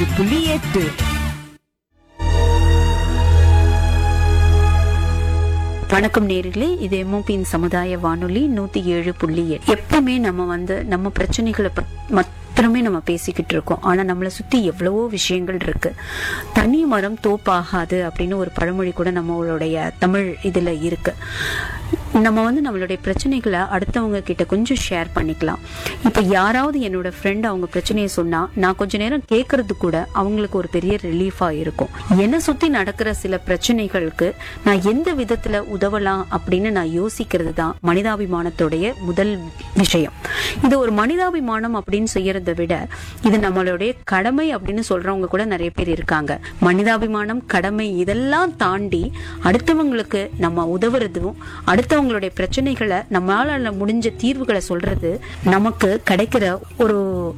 புள்ளி எட்டு வணக்கம் நேர்களே இது எம்ஓபியின் சமுதாய வானொலி நூத்தி ஏழு புள்ளி எட்டு எப்பவுமே நம்ம வந்து நம்ம பிரச்சனைகளை பத்- மாத்திரமே நம்ம பேசிக்கிட்டு இருக்கோம் ஆனா நம்மளை சுத்தி எவ்வளவோ விஷயங்கள் இருக்கு தனி மரம் தோப்பாகாது அப்படின்னு ஒரு பழமொழி கூட நம்மளுடைய தமிழ் இதுல இருக்கு நம்ம வந்து நம்மளுடைய பிரச்சனைகளை அடுத்தவங்க கிட்ட கொஞ்சம் ஷேர் பண்ணிக்கலாம் இப்ப யாராவது என்னோட ஃப்ரெண்ட் அவங்க பிரச்சனையை சொன்னா நான் கொஞ்ச நேரம் கேட்கறது கூட அவங்களுக்கு ஒரு பெரிய ரிலீஃபா இருக்கும் என்னை சுத்தி நடக்கிற சில பிரச்சனைகளுக்கு நான் எந்த விதத்துல உதவலாம் அப்படின்னு நான் யோசிக்கிறது தான் மனிதாபிமானத்துடைய முதல் விஷயம் இது ஒரு மனிதாபிமானம் அப்படின்னு செய்யறதை விட இது நம்மளுடைய கடமை அப்படின்னு சொல்றவங்க கூட நிறைய பேர் இருக்காங்க மனிதாபிமானம் கடமை இதெல்லாம் தாண்டி அடுத்தவங்களுக்கு நம்ம உதவுறதும் அடுத்தவங்களுடைய பிரச்சனைகளை நம்மளால முடிஞ்ச தீர்வுகளை சொல்றது நமக்கு கிடைக்கிற ஒரு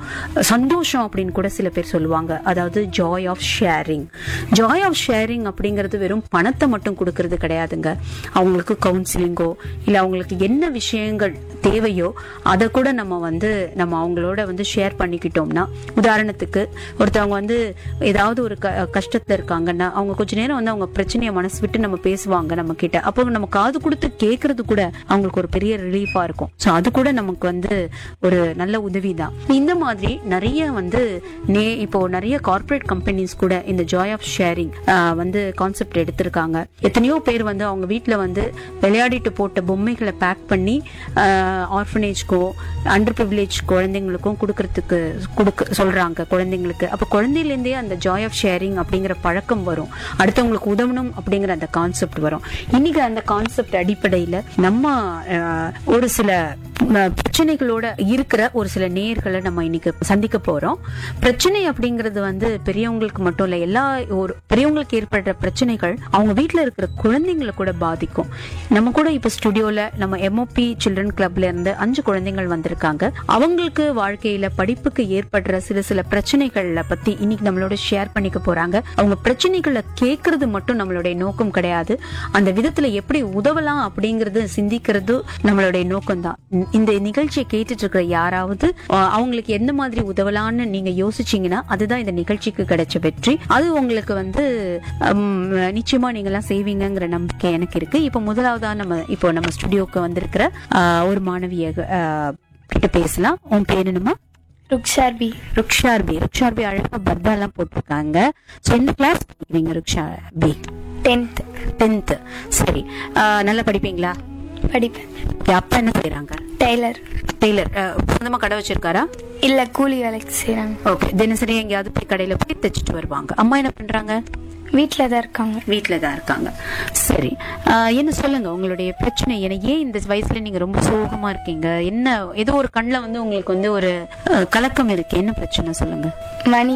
சந்தோஷம் அப்படின்னு கூட சில பேர் சொல்லுவாங்க அதாவது joy of sharing joy of sharing அப்படிங்கிறது வெறும் பணத்தை மட்டும் கொடுக்கறது கிடையாதுங்க அவங்களுக்கு கவுன்சிலிங்கோ இல்ல அவங்களுக்கு என்ன விஷயங்கள் தேவையோ அதை கூட நம்ம வந்து நம்ம அவங்களோட வந்து ஷேர் பண்ணிக்கிட்டோம்னா உதாரணத்துக்கு ஒருத்தவங்க வந்து ஏதாவது ஒரு க- கஷ்டத்துல இருக்காங்கன்னா அவங்க கொஞ்ச நேரம் வந்து அவங்க பிரச்சனையை மனசு விட்டு நம்ம பேசுவாங்க நம்ம கிட்ட அப்போ நம்ம காது கொடுத்து கேட்கறது கூட அவங்களுக்கு ஒரு பெரிய ரிலீஃபா இருக்கும் ஸோ அது கூட நமக்கு வந்து ஒரு நல்ல உதவி தான் இந்த மாதிரி நிறைய வந்து நே இப்போ நிறைய கார்ப்பரேட் கம்பெனிஸ் கூட இந்த ஜாய் ஆஃப் ஷேரிங் வந்து கான்செப்ட் எடுத்திருக்காங்க எத்தனையோ பேர் வந்து அவங்க வீட்ல வந்து விளையாடிட்டு போட்ட பொம்மைகளை பேக் பண்ணி ஆர்ஃபனேஜ்க்கோ அண்டர் ப்ரிவிலேஜ் குழந்தைங்களுக்கும் கொடுக்கறதுக்கு கொடுக்க சொல்றாங்க குழந்தைங்களுக்கு அப்போ குழந்தையிலேருந்தே அந்த ஜாய் ஆஃப் ஷேரிங் அப்படிங்கிற பழக்கம் வரும் அடுத்தவங்களுக்கு உதவணும் அப்படிங்கிற அந்த கான்செப்ட் வரும் இன்னைக்கு அந்த கான்செப்ட் அடிப்படையில நம்ம அஹ், ஒரு சில ம, பிரச்சனைகளோட இருக்கிற ஒரு சில நேயர்களை நம்ம இன்னைக்கு சந்திக்க போறோம் பிரச்சனை அப்படிங்கிறது வந்து பெரியவங்களுக்கு மட்டும் இல்ல எல்லா ஒரு பெரியவங்களுக்கு ஏற்படுற பிரச்சனைகள் அவங்க வீட்ல இருக்கிற குழந்தைங்களை கூட பாதிக்கும் நம்ம கூட இப்ப ஸ்டுடியோல நம்ம எம்ஓபி சில்ட்ரன் கிளப்ல இருந்து அஞ்சு குழந்தைகள் வந்திருக்காங்க அவங்களுக்கு வாழ்க்கையில படிப்புக்கு ஏற்படுற சில சில பிரச்சனைகளை பத்தி இன்னைக்கு நம்மளோட ஷேர் பண்ணிக்க போறாங்க அவங்க பிரச்சனைகளை கேட்கறது மட்டும் நம்மளுடைய நோக்கம் கிடையாது அந்த விதத்துல எப்படி உதவலாம் அப்படிங்கறது சிந்திக்கிறது நம்மளுடைய நோக்கம் தான் இந்த நிகழ்ச்சியை கேட்டுட்டு இருக்கிற யாராவது அஹ், அவங்களுக்கு எந்த மாதிரி உதவலாம்னு நீங்க யோசிச்சீங்கன்னா அதுதான் இந்த நிகழ்ச்சிக்கு கிடைச்ச வெற்றி அது உங்களுக்கு வந்து ஹம், நிச்சயமா நீங்க எல்லாம் செய்வீங்கங்கிற நம்பிக்கை எனக்கு இருக்கு இப்போ முதலாவதா நம்ம இப்போ நம்ம ஸ்டுடியோக்கு வந்திருக்கிற அஹ், ஒரு மாணவிய அஹ், கிட்ட பேசலாம் உன் பேர் என்னமா ருக்ஷார்பி ருக்ஷார்பி ருக்ஷார்பி அழகா பர்தா எல்லாம் போட்டிருக்காங்க ஸோ எந்த கிளாஸ் படிக்கிறீங்க ருக்ஷார்பி டென்த் டென்த் சரி அஹ், நல்லா படிப்பீங்களா படிப்பேன் Okay, அப்பா என்ன செய்யறாங்க டெய்லர் டெய்லர் அஹ், சொந்தமா கடை வச்சிருக்காரா இல்ல கூலி வேலைக்கு செய்றாங்க ஓகே தினசரி எங்கேயாவது போய் கடையில போய் தைச்சிட்டு வருவாங்க அம்மா என்ன பண்றாங்க வீட்ல தான் இருக்காங்க வீட்ல தான் இருக்காங்க சரி அஹ், என்ன சொல்லுங்க உங்களுடைய பிரச்சனை என்ன ஏன் இந்த வயசுல நீங்க ரொம்ப சோகமா இருக்கீங்க என்ன ஏதோ ஒரு கண்ணுல வந்து உங்களுக்கு வந்து ஒரு அஹ், கலக்கம் இருக்கு என்ன பிரச்சனை சொல்லுங்க மணி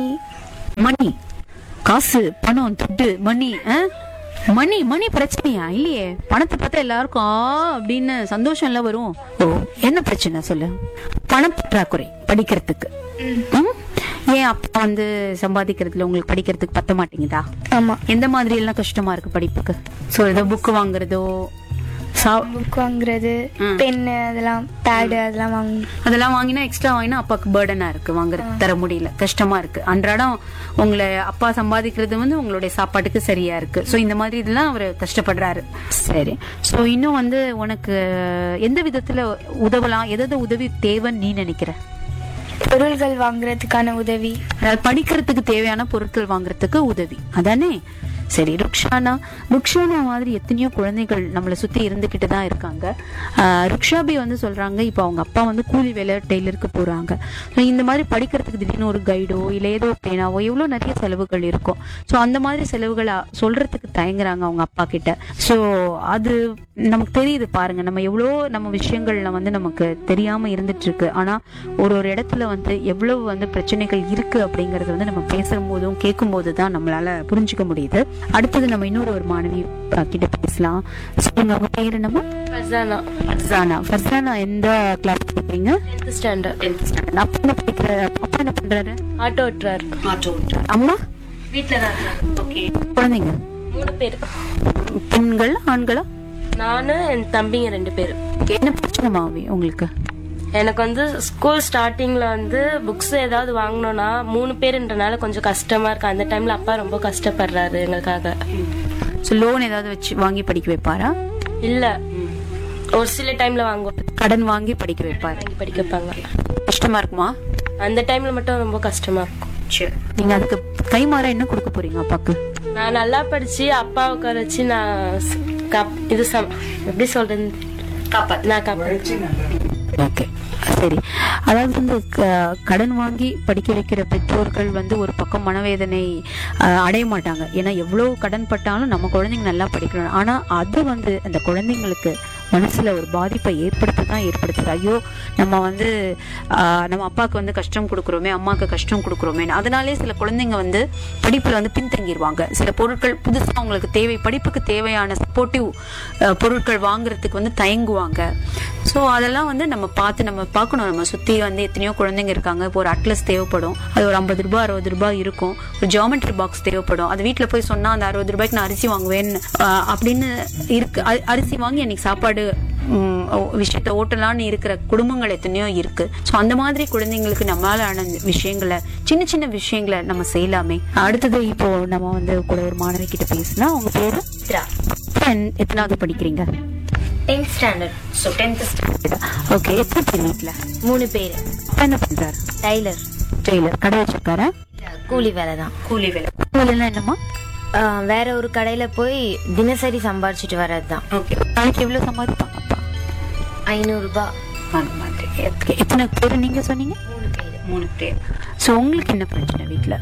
மணி காசு பணம் துட்டு மணி ஆ? மணி மணி பிரச்சனையா இல்லையே பணத்தை பார்த்தா எல்லாருக்கும் ஆ அப்படின்னு சந்தோஷம் எல்லாம் வரும் ஓ என்ன பிரச்சனை சொல்லு பணப்பற்றாக்குறை படிக்கிறதுக்கு ம்? ஏன் அப்பா வந்து சம்பாதிக்கிறதுல உங்களுக்கு படிக்கிறதுக்கு பத்த மாட்டேங்குதா ஆமா எந்த மாதிரி எல்லாம் கஷ்டமா இருக்கு படிப்புக்கு சோ ஏதோ புக் வாங்குறதோ சா- புக் வாங்குறது பென்னு அதெல்லாம் பேடு அதெல்லாம் வாங்கணும் அதெல்லாம் வாங்கினா எக்ஸ்ட்ரா வாங்கினா அப்பாவுக்கு பேர்டனா இருக்கு வாங்குறது தர முடியல கஷ்டமா இருக்கு அன்றாடம் உங்களை அப்பா சம்பாதிக்கிறது வந்து உங்களுடைய சாப்பாட்டுக்கு சரியா இருக்கு சோ இந்த மாதிரி இதெல்லாம் அவர் கஷ்டப்படுறாரு சரி சோ இன்னும் வந்து உனக்கு எந்த விதத்துல உதவலாம் எதாவது உதவி தேவைன்னு நீ நினைக்கிற பொருள்கள் வாங்குறதுக்கான உதவி அதாவது படிக்கிறதுக்கு தேவையான பொருட்கள் வாங்குறதுக்கு உதவி அதானே சரி ருக்ஷானா ருக்ஷானா மாதிரி எத்தனையோ குழந்தைகள் நம்மளை சுத்தி இருந்துகிட்டு தான் இருக்காங்க ஆஹ் ருக்ஷாபி வந்து சொல்றாங்க இப்போ அவங்க அப்பா வந்து கூலி வேலை டெய்லருக்கு போறாங்க So, இந்த மாதிரி படிக்கிறதுக்கு திடீர்னு ஒரு கைடோ இல்லை ஏதோ பேனாவோ எவ்வளோ நிறைய செலவுகள் இருக்கும் ஸோ அந்த மாதிரி செலவுகளை சொல்றதுக்கு தயங்குறாங்க அவங்க அப்பா கிட்ட ஸோ அது நமக்கு தெரியுது பாருங்க நம்ம எவ்வளோ நம்ம விஷயங்கள்ல வந்து நமக்கு தெரியாம இருந்துட்டு இருக்கு ஆனா ஒரு ஒரு இடத்துல வந்து எவ்வளவு வந்து பிரச்சனைகள் இருக்கு அப்படிங்கறது வந்து நம்ம பேசும் போதும் கேட்கும் போது தான் நம்மளால புரிஞ்சுக்க முடியுது அடுத்தது நம்ம இன்னொரு ஒரு மாணவி அஹ், கிட்ட பேசலாம் சொல்லுங்க உங்க பேர் என்னமா ஃபர்சானா ஃபர்சானா ஃபர்சானா எந்த கிளாஸ் படிக்கிறீங்க டென்த் ஸ்டாண்டர்ட் டென்த் ஸ்டாண்டர்ட் அப்பா என்ன படிக்கிற அப்பா என்ன பண்றாரு ஆட்டோ ஓட்டுறாரு ஆட்டோ அம்மா வீட்டில் தான் இருக்காரு ஓகே குழந்தைங்க மூணு பேர் பெண்கள் ஆண்களா நானு என் தம்பிங்க ரெண்டு பேர் என்ன பிரச்சனை மாவி உங்களுக்கு எனக்கு வந்து ஸ்கூல் ஸ்டார்டிங்ல வந்து புக்ஸ் ஏதாவது வாங்கணும்னா மூணு பேருன்றனால கொஞ்சம் கஷ்டமா இருக்கு அந்த டைம்ல அப்பா ரொம்ப கஷ்டப்படுறாரு எங்களுக்காக ஸோ லோன் ஏதாவது வச்சு வாங்கி படிக்க வைப்பாரா இல்ல ஒரு சில டைம்ல வாங்குவோம் கடன் வாங்கி படிக்க வைப்பாரு வாங்கி படிக்க வைப்பாங்க கஷ்டமா இருக்குமா அந்த டைம்ல மட்டும் ரொம்ப கஷ்டமா இருக்கும் சரி நீங்க அதுக்கு கைமாற என்ன கொடுக்க போறீங்க அப்பாக்கு நான் நல்லா படிச்சு அப்பா உட்கார வச்சு நான் ஸ்- காப்- இது சம் எப்படி சொல்றது நான் காப்பாற்றேன் ஓகே சரி அதாவது வந்து க- கடன் வாங்கி படிக்க வைக்கிற பெற்றோர்கள் வந்து ஒரு பக்கம் மனவேதனை அஹ், அடைய மாட்டாங்க ஏன்னா எவ்வளோ கடன் பட்டாலும் நம்ம குழந்தைங்க நல்லா படிக்கணும் ஆனா அது வந்து அந்த குழந்தைங்களுக்கு மனசுல ஒரு பாதிப்பை ஏற்படுத்த தான் ஏற்படுத்துது ஐயோ நம்ம வந்து ஆஹ், நம்ம அப்பாவுக்கு வந்து கஷ்டம் கொடுக்குறோமே அம்மாவுக்கு கஷ்டம் கொடுக்குறோமே அதனாலே சில குழந்தைங்க வந்து படிப்புல வந்து பின்தங்கிடுவாங்க சில பொருட்கள் புதுசா அவங்களுக்கு தேவை படிப்புக்கு தேவையான சப்போர்ட்டிவ் பொருட்கள் வாங்குறதுக்கு வந்து தயங்குவாங்க ஸோ அதெல்லாம் வந்து நம்ம பார்த்து நம்ம பார்க்கணும் நம்ம சுற்றி வந்து எத்தனையோ குழந்தைங்க இருக்காங்க இப்போ ஒரு அட்லஸ் தேவைப்படும் அது ஒரு ஐம்பது ரூபாய் அறுபது ரூபாய் இருக்கும் ஒரு ஜாமெட்ரி பாக்ஸ் தேவைப்படும் அது வீட்டில் போய் சொன்னால் அந்த அறுபது ரூபாய்க்கு நான் அரிசி வாங்குவேன்னு ஆஹ், அப்படின்னு இருக்கு அ- அரிசி வாங்கி அன்னைக்கு சாப்பாடு ம், ஓ- விஷயத்த ஓட்டலான்னு இருக்கிற குடும்பங்கள் எத்தனையோ இருக்கு ஸோ அந்த மாதிரி குழந்தைங்களுக்கு நம்மளால ஆன விஷயங்களை சின்ன சின்ன விஷயங்களை நம்ம செய்யலாமே அடுத்தது இப்போ நம்ம வந்து கூட ஒரு மாணவி கிட்ட பேசினா உங்க பேரு எத்தனாவது படிக்கிறீங்க tenth standard so tenth standard okay எத்தனை பேர் வீட்டுல மூணு பேர் அப்பா என்ன பண்றாரு டைலர் டெய்லர் கடை வச்சிருக்காரா கூலி வேலை தான் கூலி வேலை வேலைன்னா என்னம்மா வேற ஒரு கடையில போய் தினசரி சம்பாரிச்சிட்டு வர்றது தான் ஓகே நாளைக்கு எவ்வளவு சம்பாதிப்பாங்க அப்பா ஐநூறுரூபா அந்த மாதிரி Okay. எத்தனை பேர் நீங்க சொன்னீங்க மூணு பேர் மூணு பேர் ஸோ உங்களுக்கு என்ன பிரச்சனை வீட்டுல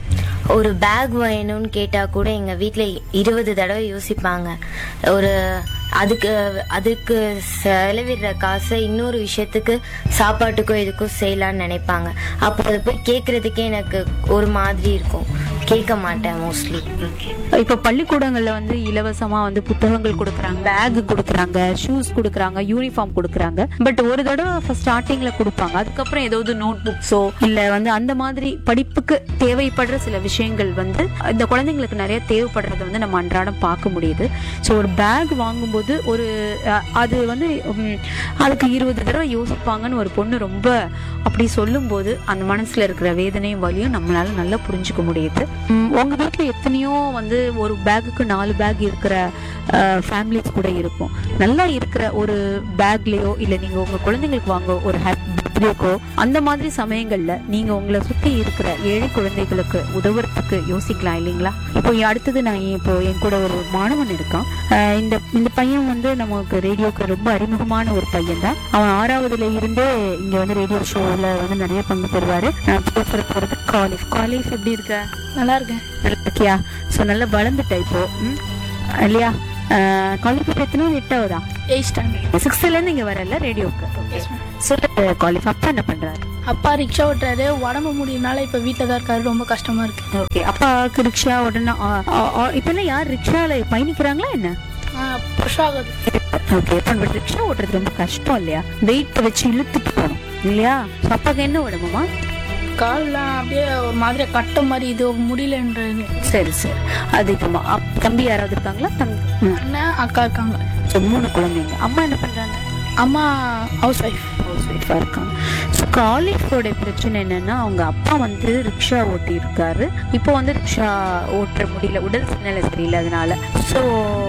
ஒரு பேக் வேணும்னு கேட்டா கூட எங்க வீட்ல இருபது தடவை யோசிப்பாங்க ஒரு அதுக்கு அதுக்கு செலவிடுற காசை இன்னொரு விஷயத்துக்கு சாப்பாட்டுக்கோ எதுக்கும் செய்யலாம்னு நினைப்பாங்க அப்போ அதை போய் கேட்கறதுக்கே எனக்கு ஒரு மாதிரி இருக்கும் கேட்க மாட்டேன் மோஸ்ட்லி இப்ப பள்ளிக்கூடங்கள்ல வந்து இலவசமா வந்து புத்தகங்கள் கொடுக்கறாங்க பேக் கொடுக்கறாங்க ஷூஸ் கொடுக்கறாங்க யூனிஃபார்ம் கொடுக்கறாங்க பட் ஒரு தடவை ஃபர்ஸ்ட் ஸ்டார்டிங்ல கொடுப்பாங்க அதுக்கப்புறம் ஏதாவது நோட் புக்ஸோ இல்ல வந்து அந்த மாதிரி படிப்புக்கு தேவைப்படுற சில விஷயங்கள் வந்து இந்த குழந்தைங்களுக்கு நிறைய தேவைப்படுறத வந்து நம்ம அன்றாடம் பார்க்க முடியுது ஸோ ஒரு பேக் வாங்கும்போது ஒரு அஹ், அது வந்து உம், அதுக்கு இருபது தடவை யோசிப்பாங்கன்னு ஒரு பொண்ணு ரொம்ப அப்படி சொல்லும்போது அந்த மனசுல இருக்கிற வேதனையும் வலியும் நம்மளால நல்லா புரிஞ்சுக்க முடியுது உம், உங்க வீட்ல எத்தனையோ வந்து ஒரு பேக்குக்கு நாலு பேக் இருக்கிற ஃபேமிலிஸ் கூட இருக்கும் நல்லா இருக்கிற ஒரு பேக்லயோ இல்ல நீங்க உங்க குழந்தைங்களுக்கு வாங்க ஒரு பர்த்டேக்கோ அந்த மாதிரி சமயங்கள்ல நீங்க உங்களை சுத்தி இருக்கிற ஏழை குழந்தைகளுக்கு உதவுறதுக்கு யோசிக்கலாம் இல்லைங்களா இப்போ அடுத்தது நான் இப்போ என் கூட ஒரு மாணவன் இருக்கான் அஹ் இந்த இந்த பையன் வந்து நமக்கு ரேடியோக்கு ரொம்ப அறிமுகமான ஒரு பையன் தான் அவன் ஆறாவதுல இருந்தே இங்க வந்து ரேடியோ ஷோல வந்து நிறைய பங்கு பெறுவாரு நான் பேசுற போறது காலேஜ் காலேஜ் எப்படி இருக்க நல்லா இருக்கேன் நல்லா இருக்கியா ஸோ நல்லா வளர்ந்துட்ட இப்போ ம்? இல்லையா காலேஜ் எத்தனை எட்டாவதா எயிட் ஸ்டாண்டர்ட் சிக்ஸ்த்ல இருந்து இங்க வரல ரேடியோக்கு சொல்லு காலேஜ் அப்பா என்ன பண்றாரு அப்பா ரிக்ஷா ஓட்டுறாரு உடம்பு முடியனால இப்ப வீட்டில் தான் இருக்காரு ரொம்ப கஷ்டமா இருக்கு ஓகே அப்பாவுக்கு ரிக்ஷா உடனே இப்ப எல்லாம் யார் ரிக்ஷால பயணிக்கிறாங்களா என்ன புஷ் ஆகுது ஓகே இப்போ பட் ரிக்ஷா ஓட்டுறது ரொம்ப கஷ்டம் இல்லையா வெயிட் வச்சு இழுத்துட்டு போகணும் இல்லையா So, அப்பாக்கு என்ன உடம்புமா கால்லாம் அப்படியே ஒரு மாதிரி கட்ட மாதிரி இது முடியலன்றது சரி சரி அதிகமா அப்- தம்பி யாராவது இருக்காங்களா தம்பி ம். அண்ணன் அக்கா இருக்காங்க So, மூணு குழந்தைங்க அம்மா என்ன பண்றாங்க அம்மா ஹவுஸ் ஒய்ஃப் ஹவுஸ் ஒய்ஃபாக இருக்காங்க ஸோ காலேஜோட பிரச்சனை என்னன்னா அவங்க அப்பா வந்து ரிக்ஷா ஓட்டி இருக்காரு இப்போ வந்து ரிக்ஷா ஓட்டுற முடியல உடல் சூழ்நிலை சரியில்லை அதனால ஸோ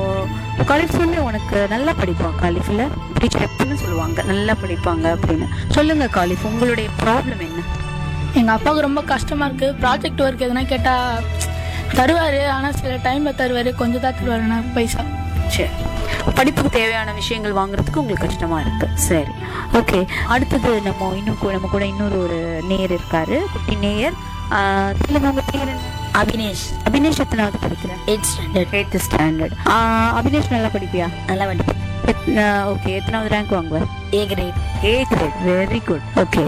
காலேஜ் வந்து உனக்கு நல்லா படிப்பான் காலேஜில் டீச்சர் எப்படின்னு சொல்லுவாங்க நல்லா படிப்பாங்க அப்படின்னு சொல்லுங்க காலேஜ் உங்களுடைய ப்ராப்ளம் என்ன எங்க அப்பாவுக்கு ரொம்ப கஷ்டமா இருக்கு ப்ராஜெக்ட் ஒர்க் எதுனா கேட்டா தருவாரு ஆனா சில டைம்ல தருவாரு கொஞ்சம் தான் தருவாருண்ணா பைசா சரி படிப்புக்கு தேவையான விஷயங்கள் வாங்குறதுக்கு உங்களுக்கு கஷ்டமா இருக்கு சரி ஓகே அடுத்தது நம்ம இன்னும் கூட- நம்ம கூட இன்னொரு ஒரு நேயர் இருக்காரு குட்டி நேயர் ஆஹ் சொல்லுங்க உங்க பேர் என்ன? அபினேஷ் அபினேஷ் எத்தனாவது படிக்கிறேன் eight standard eighth standard Abinesh நல்லா படிப்பியா நல்லா வண்டி ஓகே எத்தனாவது ரேங்க் வாங்குவ A grade A grade very good okay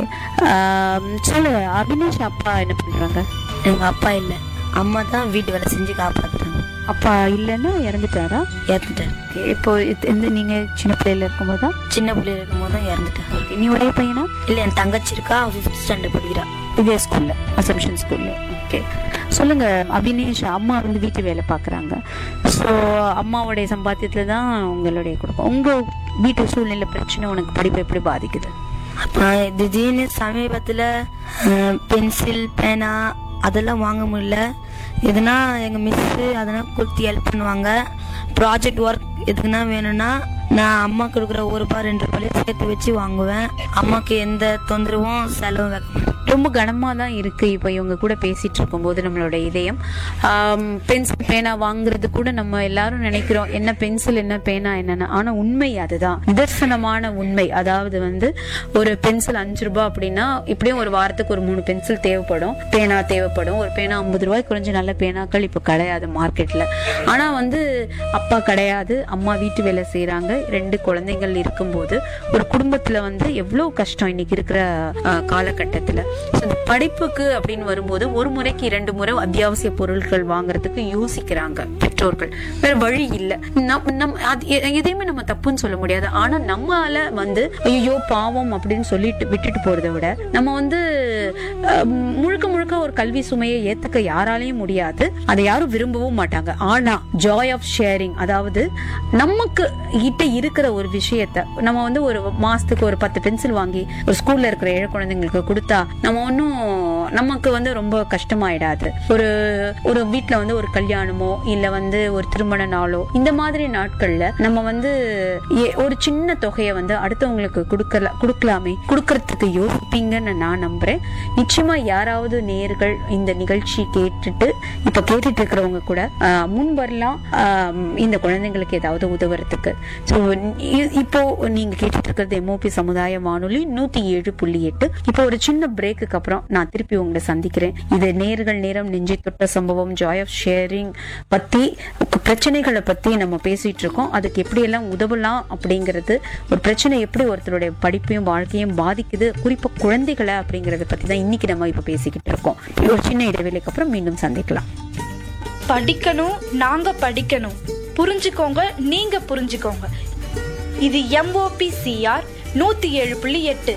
சொல்லு அபினேஷ் அப்பா என்ன பண்றாங்க எங்க அப்பா இல்ல அம்மா தான் வீட்டு வேலை செஞ்சு காப்பாத்துறாங்க அப்பா இல்லைன்னா இறந்துட்டாரா இறந்துட்டார் Okay, இப்போ இது- இந்த நீங்க சின்ன பிள்ளையில இருக்கும்போது தான் சின்ன பிள்ளைல இருக்கும் போது தான் இறந்துட்டார் Okay, நீ ஒரே பையனா இல்ல என் தங்கச்சி இருக்கா ஃபிஃப்த் ஸ்டாண்டர்ட் படிக்கிறா இதே ஸ்கூல்ல அசம்ஷன் ஸ்கூல்ல ஓகே சொல்லுங்க அபினேஷ் அம்மா வந்து வீட்டு வேலை பார்க்குறாங்க ஸோ அம்மாவுடைய சம்பாத்தியத்துல தான் உங்களுடைய குடும்பம் உங்க வீட்டு சூழ்நிலை பிரச்சனை உனக்கு படிப்பு எப்படி பாதிக்குது அப்புறம் திடீர்னு சமீபத்தில் பென்சில் பேனா அதெல்லாம் வாங்க முடியல எதுனா எங்கள் மிஸ்ஸு அதெல்லாம் கொடுத்து ஹெல்ப் பண்ணுவாங்க ப்ராஜெக்ட் ஒர்க் எதுக்குன்னா வேணும்னா நான் அம்மா கொடுக்குற ஒரு ரூபாய் ரெண்டு ரூபாய் சேர்த்து வச்சு வாங்குவேன் அம்மாவுக்கு எந்த தொந்தரவும் செலவும் வைக்க மாட்டேன் ரொம்ப கனமா தான் இருக்கு இப்போ இவங்க கூட பேசிட்டு இருக்கும்போது நம்மளோட இதயம் பென்சில் பேனா வாங்குறது கூட நம்ம எல்லாரும் நினைக்கிறோம் என்ன பென்சில் என்ன பேனா என்னன்னு ஆனா உண்மை அதுதான் நிதர்சனமான உண்மை அதாவது வந்து ஒரு பென்சில் அஞ்சு ரூபாய் அப்படின்னா இப்படியும் ஒரு வாரத்துக்கு ஒரு மூணு பென்சில் தேவைப்படும் பேனா தேவைப்படும் ஒரு பேனா ஐம்பது ரூபாய் குறைஞ்ச நல்ல பேனாக்கள் இப்போ கிடையாது மார்க்கெட்ல ஆனா வந்து அப்பா கிடையாது அம்மா வீட்டு வேலை செய்யறாங்க ரெண்டு குழந்தைகள் இருக்கும்போது ஒரு குடும்பத்துல வந்து எவ்வளவு கஷ்டம் இன்னைக்கு இருக்கிற அஹ், காலகட்டத்துல So, இந்த படிப்புக்கு அப்படின்னு வரும்போது ஒரு முறைக்கு இரண்டு முறை அத்தியாவசிய பொருட்கள் வாங்குறதுக்கு யோசிக்கிறாங்க பெற்றோர்கள் வேற வழி இல்ல நம் நம் அது எ- எதையுமே நம்ம தப்புன்னு சொல்ல முடியாது ஆனா நம்மால வந்து ஐயோ பாவம் அப்படின்னு சொல்லிட்டு விட்டுட்டு போறதை விட நம்ம வந்து அஹ், முழுக்க முழுக்க ஒரு கல்வி சுமையை ஏத்துக்க யாராலையும் முடியாது அதை யாரும் விரும்பவும் மாட்டாங்க ஆனா ஜாய் ஆஃப் ஷேரிங் அதாவது நமக்கு கிட்ட இருக்கிற ஒரு விஷயத்த நம்ம வந்து ஒரு மாசத்துக்கு ஒரு பத்து பென்சில் வாங்கி ஒரு ஸ்கூல்ல இருக்கிற ஏழை குழந்தைங்களுக்கு கொடுத்தா நம்ம ஒன்றும் நமக்கு வந்து ரொம்ப கஷ்டமாயிடாது ஒரு ஒரு வீட்ல வந்து ஒரு கல்யாணமோ இல்ல வந்து ஒரு திருமண நாளோ இந்த மாதிரி நாட்கள்ல நம்ம வந்து ஏ- ஒரு சின்ன தொகையை வந்து அடுத்தவங்களுக்கு கொடுக்கல கொடுக்கலாமே கொடுக்கறதுக்கு யோசிப்பீங்கன்னு நான் நம்புறேன் நிச்சயமா யாராவது நேர்கள் இந்த நிகழ்ச்சி கேட்டுட்டு இப்ப கேட்டுட்டு இருக்கிறவங்க கூட ஆஹ், முன் வரலாம் ஆஹ், இந்த குழந்தைங்களுக்கு ஏதாவது உதவுறதுக்கு ஸோ இப்போ நீங்க கேட்டுட்டு இருக்கிறது எம்ஓபி சமுதாய வானொலி நூத்தி ஏழு புள்ளி எட்டு இப்போ ஒரு சின்ன பிரேக்குக்கு அப்புறம் நான் திருப்பி உங்களை சந்திக்கிறேன் இது நேர்கள் நேரம் நெஞ்சை தொட்ட சம்பவம் ஜாய் ஆஃப் ஷேரிங் பத்தி பிரச்சனைகளை பத்தி நம்ம பேசிட்டு இருக்கோம் அதுக்கு எப்படி எல்லாம் உதவலாம் அப்படிங்கிறது ஒரு பிரச்சனை எப்படி ஒருத்தருடைய படிப்பையும் வாழ்க்கையும் பாதிக்குது குறிப்பா குழந்தைகளை அப்படிங்கறத பத்தி தான் இன்னைக்கு நம்ம இப்ப பேசிக்கிட்டு இருக்கோம் ஒரு சின்ன இடைவெளிக்கு அப்புறம் மீண்டும் சந்திக்கலாம் படிக்கணும் நாங்க படிக்கணும் புரிஞ்சுக்கோங்க நீங்க புரிஞ்சுக்கோங்க இது எம்ஓபி சிஆர் நூத்தி ஏழு புள்ளி எட்டு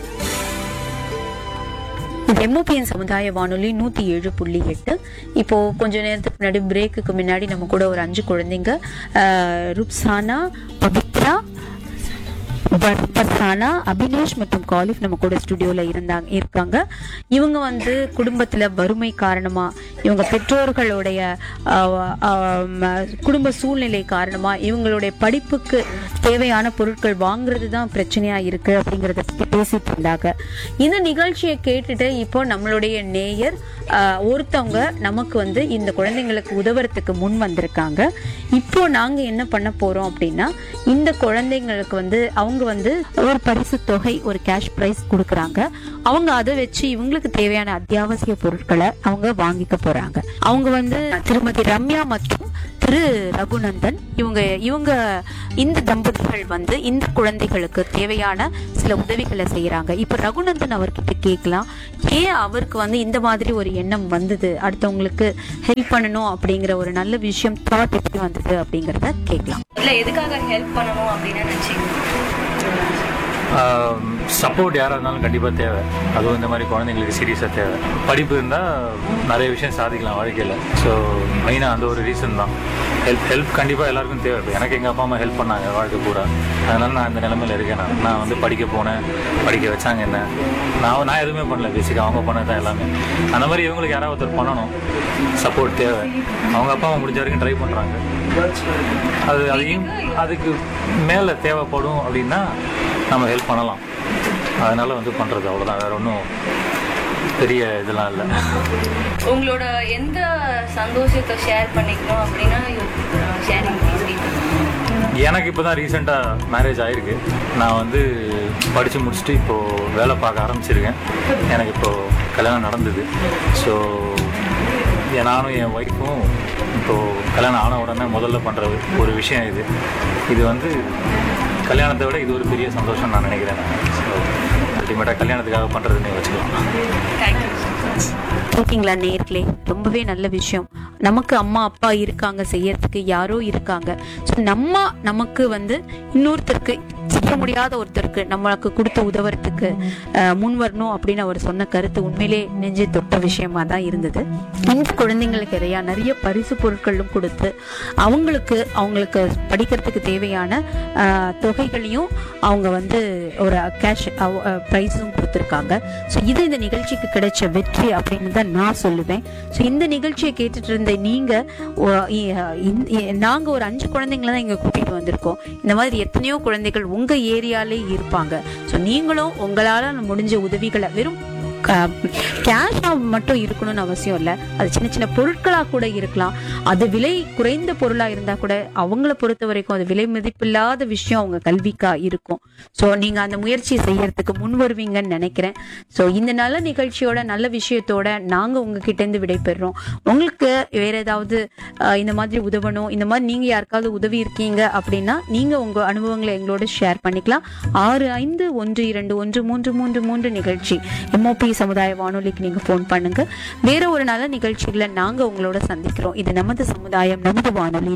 எம்ஓபிஎன் சமுதாய வானொலி நூத்தி ஏழு புள்ளி எட்டு இப்போ கொஞ்ச நேரத்துக்கு முன்னாடி பிரேக்குக்கு முன்னாடி நம்ம கூட ஒரு அஞ்சு குழந்தைங்க ஆஹ், ருப்சானா பவித்ரா பர்- பர்சானா அபினேஷ் மற்றும் காலிஃப் நம்ம கூட ஸ்டுடியோல இருந்தாங்க இருக்காங்க இவங்க வந்து குடும்பத்துல வறுமை காரணமா இவங்க பெற்றோர்களுடைய ஆஹ், ஆஹ், குடும்ப சூழ்நிலை காரணமா இவங்களுடைய படிப்புக்கு தேவையான பொருட்கள் வாங்குறது தான் பிரச்சனையா இருக்கு அப்படிங்கறத பத்தி பேசிட்டு இருந்தாங்க இந்த நிகழ்ச்சியை கேட்டுட்டு இப்போ நம்மளுடைய நேயர் ஆஹ், ஒருத்தவங்க நமக்கு வந்து இந்த குழந்தைங்களுக்கு உதவுறதுக்கு முன் வந்திருக்காங்க இப்போ நாங்க என்ன பண்ண போறோம் அப்படின்னா இந்த குழந்தைங்களுக்கு வந்து அவங்க வந்து ஒரு பரிசு தொகை ஒரு கேஷ் பிரைஸ் கொடுக்கறாங்க அவங்க அதை வச்சு இவங்களுக்கு தேவையான அத்தியாவசிய பொருட்களை அவங்க வாங்கிக்க போறாங்க அவங்க வந்து திருமதி ரம்யா மற்றும் திரு ரகுநந்தன் இவங்க இவங்க இந்த தம்பதிகள் வந்து இந்த குழந்தைகளுக்கு தேவையான சில உதவிகளை செய்யறாங்க இப்ப ரகுநந்தன் அவர்கிட்ட கேட்கலாம் ஏன் அவருக்கு வந்து இந்த மாதிரி ஒரு எண்ணம் வந்தது அடுத்தவங்களுக்கு ஹெல்ப் பண்ணணும் அப்படிங்கிற ஒரு நல்ல விஷயம் தாட் எப்படி வந்தது அப்படிங்கறத கேட்கலாம் இல்ல எதுக்காக ஹெல்ப் பண்ணணும் அப்படின்னு நினைச்சீங்க சப்போர்ட் யாராக இருந்தாலும் கண்டிப்பாக தேவை அதுவும் இந்த மாதிரி குழந்தைங்களுக்கு சீரியஸாக தேவை படிப்பு இருந்தால் நிறைய விஷயம் சாதிக்கலாம் வாழ்க்கையில் ஸோ மெயினாக அந்த ஒரு ரீசன் தான் ஹெல்ப் ஹெல்ப் கண்டிப்பாக எல்லாருக்கும் தேவை இப்போ எனக்கு எங்கள் அப்பா அம்மா ஹெல்ப் பண்ணாங்க வாழ்க்கை பூரா அதனால நான் இந்த நிலமையில இருக்கேன் நான் நான் வந்து படிக்க போனேன் படிக்க வச்சாங்க என்ன நான் நான் எதுவுமே பண்ணல பேசிக்காக அவங்க பண்ணது தான் எல்லாமே அந்த மாதிரி இவங்களுக்கு யாராவது ஒருத்தர் பண்ணணும் சப்போர்ட் தேவை அவங்க அப்பா அம்மா முடிஞ்ச வரைக்கும் ட்ரை பண்ணுறாங்க அது அதையும் அதுக்கு மேலே தேவைப்படும் அப்படின்னா நம்ம ஹெல்ப் பண்ணலாம் அதனால வந்து பண்ணுறது அவ்வளோதான் வேற ஒன்றும் பெரிய இதெல்லாம் இல்லை உங்களோட எந்த சந்தோஷத்தை ஷேர் பண்ணிக்கணும் அப்படின்னா ஷேரிங் எனக்கு இப்போ தான் ரீசெண்டாக மேரேஜ் ஆயிருக்கு நான் வந்து படித்து முடிச்சுட்டு இப்போது வேலை பார்க்க ஆரம்பிச்சிருக்கேன் எனக்கு இப்போது கல்யாணம் நடந்தது ஸோ நானும் என் ஒய்ஃபும் இப்போது கல்யாணம் ஆன உடனே முதல்ல பண்ணுற ஒரு விஷயம் இது இது வந்து கல்யாணத்தை விட இது ஒரு பெரிய சந்தோஷம் நான் நினைக்கிறேன் ஸோ அல்டிமேட்டாக கல்யாணத்துக்காக பண்ணுறதுன்னு வச்சுக்கலாம் கேட்டீங்களா நேர்களே ரொம்பவே நல்ல விஷயம் நமக்கு அம்மா அப்பா இருக்காங்க செய்யறதுக்கு யாரோ இருக்காங்க ஸோ நம்ம நமக்கு வந்து இன்னொருத்தருக்கு செய்ய கொடுக்க முடியாத ஒருத்தருக்கு நம்மளுக்கு கொடுத்து உதவுறதுக்கு அஹ், முன் வரணும் அப்படின்னு அவர் சொன்ன கருத்து உண்மையிலே நெஞ்சு தொட்ட விஷயமா தான் இருந்தது இந்த குழந்தைங்களுக்கு நிறையா நிறைய பரிசு பொருட்களும் கொடுத்து அவங்களுக்கு அவங்களுக்கு படிக்கிறதுக்கு தேவையான அஹ், தொகைகளையும் அவங்க வந்து ஒரு கேஷ் ப்ரைஸும் கொடுத்துருக்காங்க ஸோ இது இந்த நிகழ்ச்சிக்கு கிடைச்ச வெற்றி அப்படின்னு தான் நான் சொல்லுவேன் ஸோ இந்த நிகழ்ச்சியை கேட்டுட்டு இருந்த நீங்க ஒ- இ- இந்த- இ- நாங்க ஒரு அஞ்சு குழந்தைங்கள தான் இங்க கூட்டிட்டு வந்திருக்கோம் இந்த மாதிரி எத்தனையோ குழந்தைகள் உங்க ஏரியாலே இருப்பாங்க ஸோ நீங்களும் உங்களால முடிஞ்ச உதவிகளை வெறும் கேஷா மட்டும் இருக்கணும்னு அவசியம் இல்லை அது சின்ன சின்ன பொருட்களா கூட இருக்கலாம் அது விலை குறைந்த பொருளா இருந்தா கூட அவங்கள பொறுத்த வரைக்கும் அது விலை மதிப்பில்லாத விஷயம் அவங்க கல்விக்கா இருக்கும் ஸோ நீங்க அந்த முயற்சியை செய்யறதுக்கு முன் வருவீங்கன்னு நினைக்கிறேன் ஸோ இந்த நல்ல நிகழ்ச்சியோட நல்ல விஷயத்தோட நாங்க உங்ககிட்ட இருந்து விடைபெறுறோம் உங்களுக்கு வேற ஏதாவது அஹ், இந்த மாதிரி உதவணும் இந்த மாதிரி நீங்க யாருக்காவது உதவி இருக்கீங்க அப்படின்னா நீங்க உங்க அனுபவங்களை எங்களோட ஷேர் பண்ணிக்கலாம் ஆறு ஐந்து ஒன்று இரண்டு ஒன்று மூன்று மூன்று மூன்று நிகழ்ச்சி எம்ஓபி சமுதாய வானொலிக்கு நீங்க ஃபோன் பண்ணுங்க வேற ஒரு நல்ல நிகழ்ச்சிகளை நாங்க உங்களோட சந்திக்கிறோம் இது நமது சமுதாயம் நமது வானொலி